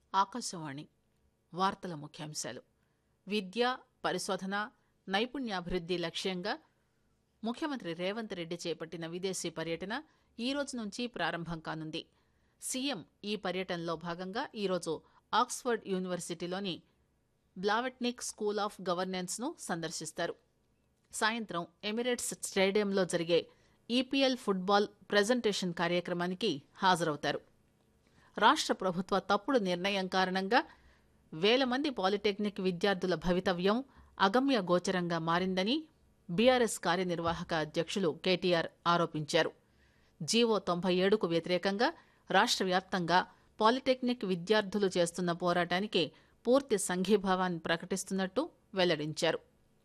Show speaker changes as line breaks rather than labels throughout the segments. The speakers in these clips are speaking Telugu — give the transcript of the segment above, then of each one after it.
ఆకాశవాణి వార్తల ముఖ్యాంశాలు విద్య పరిశోధన నైపుణ్యాభివృద్ది లక్ష్యంగా ముఖ్యమంత్రి రేవంత్ రెడ్డి చేపట్టిన విదేశీ పర్యటన ఈ రోజు నుంచి ప్రారంభం కానుంది సీఎం ఈ పర్యటనలో భాగంగా ఈరోజు ఆక్స్ఫర్డ్ యూనివర్సిటీలోని బ్లావెట్నిక్ స్కూల్ ఆఫ్ గవర్నెన్స్ ను సందర్శిస్తారు సాయంత్రం ఎమిరేట్స్ స్టేడియంలో జరిగే ఈపీఎల్ ఫుట్బాల్ ప్రజెంటేషన్ కార్యక్రమానికి హాజరవుతారు రాష్ట్ర ప్రభుత్వ తప్పుడు నిర్ణయం కారణంగా వేల మంది పాలిటెక్నిక్ విద్యార్థుల భవితవ్యం అగమ్య గోచరంగా మారిందని బీఆర్ఎస్ కార్యనిర్వాహక అధ్యక్షులు కేటీఆర్ ఆరోపించారు జీవో తొంభై ఏడుకు వ్యతిరేకంగా రాష్ట్ర వ్యాప్తంగా పాలిటెక్నిక్ విద్యార్థులు చేస్తున్న పోరాటానికి పూర్తి సంఘీభావాన్ని ప్రకటిస్తున్నట్టు వెల్లడించారు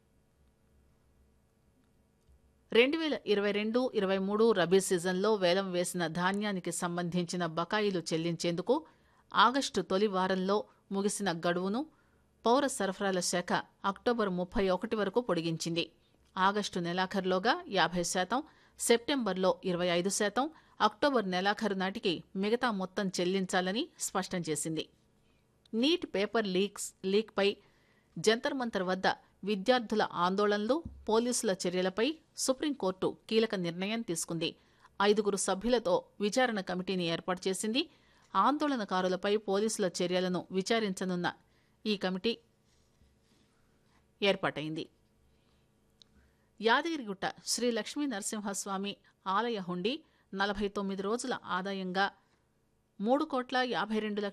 రెండు వేల ఇరవై రెండు ఇరవై మూడు రబీ సీజన్లో వేలం వేసిన ధాన్యానికి సంబంధించిన బకాయిలు చెల్లించేందుకు ఆగస్టు తొలి వారంలో ముగిసిన గడువును పౌర సరఫరాల శాఖ అక్టోబర్ ముప్పై ఒకటి వరకు పొడిగించింది ఆగస్టు నెలాఖరులోగా యాభై శాతం సెప్టెంబర్లో ఇరవై ఐదు శాతం అక్టోబర్ నెలాఖరు నాటికి మిగతా మొత్తం చెల్లించాలని స్పష్టం చేసింది నీట్ పేపర్ లీక్స్ లీక్పై జంతర్ మంతర్ వద్ద విద్యార్థుల ఆందోళనలు పోలీసుల చర్యలపై సుప్రీంకోర్టు కీలక నిర్ణయం తీసుకుంది ఐదుగురు సభ్యులతో విచారణ కమిటీని ఏర్పాటు చేసింది ఆందోళనకారులపై పోలీసుల చర్యలను విచారించనున్న ఈ కమిటీ ఏర్పాటైంది యాదగిరిగుట్ట శ్రీ లక్ష్మీ నరసింహస్వామి ఆలయ హుండీ నలభై తొమ్మిది రోజుల ఆదాయంగా మూడు కోట్ల యాభై రెండు